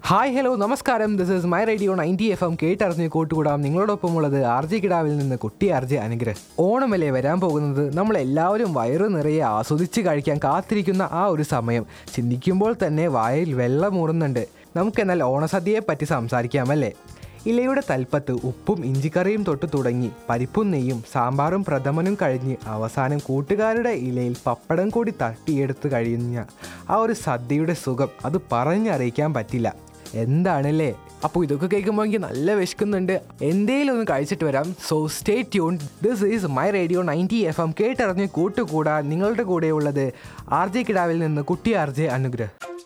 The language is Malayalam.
ഹായ് ഹലോ നമസ്കാരം this is my radio ninety F M കേട്ടറിഞ്ഞ് കൂട്ടുകൂടാം നിങ്ങളോടൊപ്പം ഉള്ളത് ആർ ജെ കിടാവിൽ നിന്ന് കുട്ടി ആർ ജെ അനുഗ്രഹ് ഓണമല്ലേ വരാൻ പോകുന്നത് നമ്മൾ എല്ലാവരും വയറ് നിറയെ ആസ്വദിച്ച് കഴിക്കാൻ കാത്തിരിക്കുന്ന ആ ഒരു സമയം ചിന്തിക്കുമ്പോൾ തന്നെ വായിൽ വെള്ളമൂറുന്നുണ്ട് നമുക്കെന്നാൽ ഓണസദ്യയെ പറ്റി സംസാരിക്കാമല്ലേ ഇലയുടെ തൽപ്പത്ത് ഉപ്പും ഇഞ്ചിക്കറിയും തൊട്ട് തുടങ്ങി പരിപ്പും നെയ്യും സാമ്പാറും പ്രഥമനും കഴിഞ്ഞ് അവസാനം കൂട്ടുകാരുടെ ഇലയിൽ പപ്പടം കൂടി തട്ടിയെടുത്ത് കഴിയുന്ന ആ ഒരു സദ്യയുടെ സുഖം അത് പറഞ്ഞറിയിക്കാൻ പറ്റില്ല എന്താണല്ലേ അപ്പോൾ ഇതൊക്കെ കേൾക്കുമ്പോൾ എനിക്ക് നല്ല വിശക്കുന്നുണ്ട് എന്തേലും ഒന്ന് കഴിച്ചിട്ട് വരാം so stay tune this is my radio ninety F M കേട്ടറിഞ്ഞ് കൂട്ടുകൂടാൻ നിങ്ങളുടെ കൂടെയുള്ളത് ആർ ജെ കിടാവിൽ നിന്ന് കുട്ടി ആർ ജെ അനുഗ്രഹ്